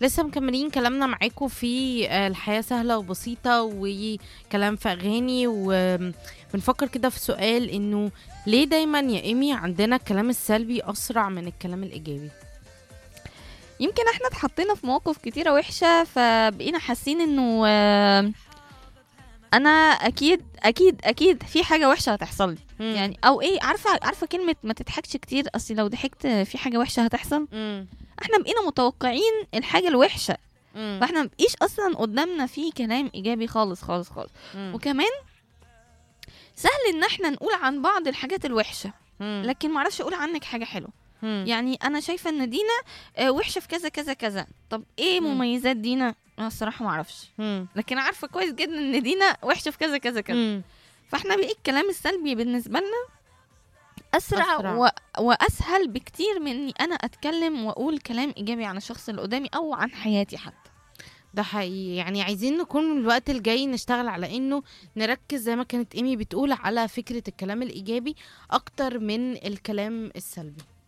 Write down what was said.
لسه مكملين كلامنا معاكم في آه، الحياة سهلة وبسيطة وكلام في أغاني وبنفكر كده في سؤال إنه ليه دايما يا إيمي عندنا الكلام السلبي أسرع من الكلام الإيجابي؟ يمكن احنا اتحطينا في مواقف كتيرة وحشة فبقينا حاسين انه آه، انا اكيد اكيد اكيد في حاجة وحشة هتحصل لي مم. يعني او ايه عارفة عارفة كلمة ما تضحكش كتير اصل لو ضحكت في حاجة وحشة هتحصل مم. احنا بقينا متوقعين الحاجة الوحشة مم. فاحنا مبقيش اصلا قدامنا في كلام ايجابي خالص خالص خالص مم. وكمان سهل ان احنا نقول عن بعض الحاجات الوحشة مم. لكن معرفش اقول عنك حاجة حلوة مم. يعني انا شايفه ان دينا آه، وحشه في كذا كذا كذا طب ايه مم. مميزات دينا انا الصراحه ما اعرفش مم. لكن عارفه كويس جدا ان دينا وحشه في كذا كذا كذا مم. فاحنا بقى الكلام السلبي بالنسبه لنا اسرع, أسرع. أسرع. و... واسهل بكتير من اني انا اتكلم واقول كلام ايجابي عن الشخص اللي قدامي او عن حياتي حتى ده حقيقي يعني عايزين نكون الوقت الجاي نشتغل على انه نركز زي ما كانت ايمي بتقول على فكرة الكلام الايجابي اكتر من الكلام السلبي